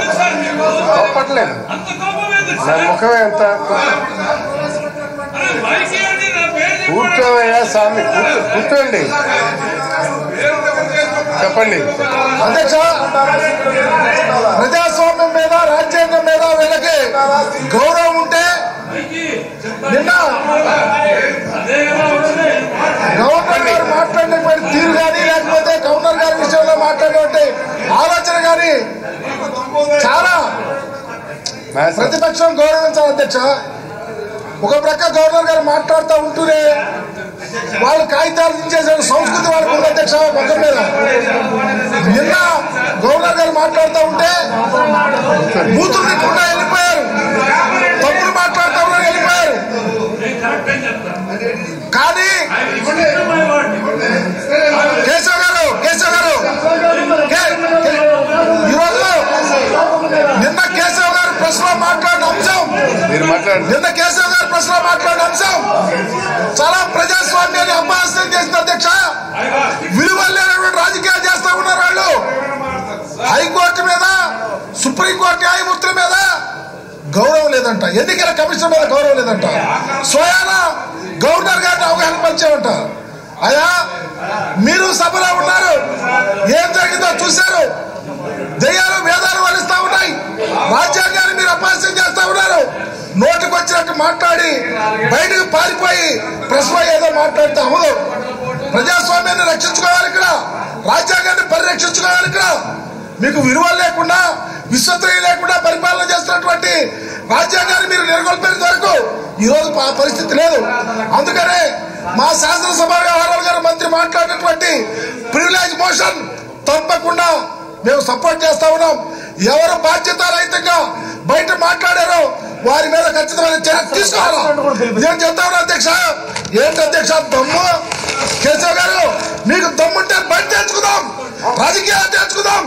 Sir మీకు తప్పట్లేదు అంత కోపం ఎందుకు నా సార్ ముఖమే ఎంత అరే మైక్ ఇవ్వండి నా పేరు చెప్పండి. కూర్చోవయ్యా స్వామి కూర్చో కూర్చోండి చెప్పండి అధ్యక్ష ప్రజాస్వామ్యం మీద రాజ్యాంగం మీద వీళ్ళకి గౌరవం ఉంటే నిన్న అదే కదా ఉంటుంది. గవర్నర్ గారు మాట్లాడినటువంటి తీరు కానీ లేకపోతే గవర్నర్ గారి విషయంలో మాట్లాడినటువంటి ఆలోచన కానీ చాలా మ్యాథ్స్ ప్రతిపక్షం గౌరవించాలి అధ్యక్ష ఒక ప్రక్క గవర్నర్ గారు మాట్లాడుతూ ఉంటూనే వాళ్ళు కాగితాలు దించేసే సంస్కృతి వాళ్ళకు ఉంది అధ్యక్ష మొత్తం మీద నిన్న గవర్నర్ గారు మాట్లాడుతూ ఉంటే బూతులు తిట్టకుండా వెళ్ళిపోయారు తప్పులు మాట్లాడుతూ ఉన్నారు వెళ్ళిపోయారు నేను కరెక్ట్ అని చెప్తా కానీ మై వర్డ్. కేశవ్ గారు కేశవ్ గారు కే- కే- ఈరోజు నిన్న కేశవ్ గారు ప్రెస్ లో మాట్లాడిన అంశం మీరు మాట్లాడండి నిన్న కేశవ్ గారు ప్రెస్ లో మాట్లాడిన అంశం చాలా ప్రజాస్వామ్యాన్ని అపహాస్యం చేసిన అధ్యక్ష విలువలు లేనటువంటి రాజకీయాలు చేస్తా ఉన్నారు వాళ్ళు హైకోర్టు మీద సుప్రీంకోర్టు న్యాయమూర్తుల మీద గౌరవం లేదంట ఎన్నికల కమిషన్ మీద గౌరవం లేదంట స్వయాన గవర్నర్ గారిని అవగాహన పరిచామంట అయ్యా మీరు సభలో ఉన్నారు ఏం జరిగిందో చూశారు దెయ్యాలు వేదాలు వలిస్తా ఉన్నాయి రాజ్యాంగాన్ని మీరు అపహాస్యం చేస్తా ఉన్నారు నోటికి వచ్చినట్టు మాట్లాడి బయటకు పారిపోయి ప్రశ్న ఏదో మాట్లాడితే అవ్వదు ప్రజాస్వామ్యాన్ని రక్షించుకోవాలి ఇక్కడ రాజ్యాంగాన్ని పరిరక్షించుకోవాలి ఇక్కడ మీకు విలువలు లేకుండా విశ్వసనీయ లేకుండా పరిపాలన చేస్తున్నటువంటి రాజ్యాంగాన్ని మీరు నెలకొల్పేంత వరకు ఈ రోజు ఆ పరిస్థితి లేదు అందుకనే మా శాసనసభ వ్యవహారాల గారు మంత్రి మాట్లాడినటువంటి ప్రివిలేజ్ మోషన్ తప్పకుండా మేము సపోర్ట్ చేస్తా ఉన్నాం ఎవరు బాధ్యత రహితంగా బయట మాట్లాడారో వారి మీద ఖచ్చితమైన చర్య తీసుకోవాలి నేను చెప్తా ఉన్నా అధ్యక్ష ఏంటి అధ్యక్ష దమ్ము కేశవ్ గారు మీకు దమ్ముంటే బయట తెచ్చుకుందాం రాజకీయాలు తెచ్చుకుందాం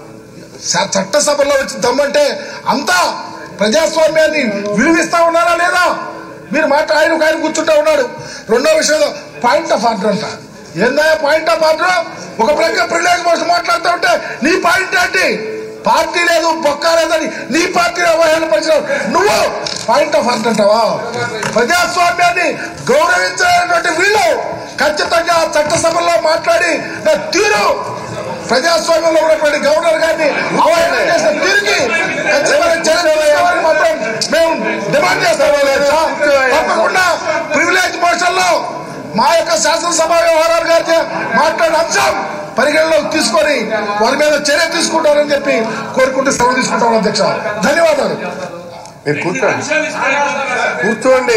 స- చట్టసభలో వచ్చి దమ్మంటే అంతా ప్రజాస్వామ్యాన్ని విలువిస్తా ఉన్నారా లేదా మీరు మాట ఆయన ఆయన కూర్చుంటా ఉన్నాడు రెండో విషయంలో పాయింట్ ఆఫ్ ఆర్డర్ అంట ఏందా పాయింట్ ఆఫ్ ఆర్డర్ ఒక ప్రక్క ప్రివిలేజ్ మోసం మాట్లాడుతూ ఉంటే నీ పాయింట్ ఏంటి పార్టీ లేదు బొక్క లేదని నీ పార్టీ అవహేళన పరిచినావు నువ్వు పాయింట్ ఆఫ్ ఆర్డర్ అంటావా ప్రజాస్వామ్యాన్ని గౌరవించాలనేటువంటి వీళ్ళు ఖచ్చితంగా చట్టసభలో మాట్లాడి నా తీరు ప్రజాస్వామ్యంలో ఉన్నటువంటి గవర్నర్ గారిని అవహేళన చేసిన తీరుకి ఖచ్చితమైన చర్య తీసుకోవాలని మాత్రం మేము డిమాండ్ చేస్తాం అధ్యక్ష. తప్పకుండా ప్రివిలేజ్ మోషన్ లో మా యొక్క శాసనసభ వ్యవహారాలు గారి మాట్లాడిన అంశం పరిగణలోకి తీసుకొని వారి మీద చర్య తీసుకుంటారని చెప్పి కోరుకుంటూ సెలవు తీసుకుంటాం అధ్యక్ష ధన్యవాదాలు మీరు కూర్చోండి విషయాలు ఇస్తాను కదా. కూర్చోండి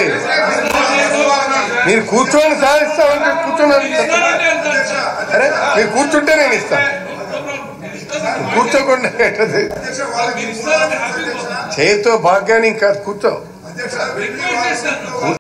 మీరు కూర్చోండి సార్ ఇస్తామంటే కూర్చోండి ఇస్తానంటే ఎంత సార్? అరే మీరు కూర్చుంటే నేను ఇస్తాను కూర్చోకుండా ఎట్టది? మీరు ఇస్తారంటే హ్యాపీగా పోతా. చేతితో భాగ్యాన్ని ఇంకా కూర్చో రిక్వెస్ట్ చేస్తాను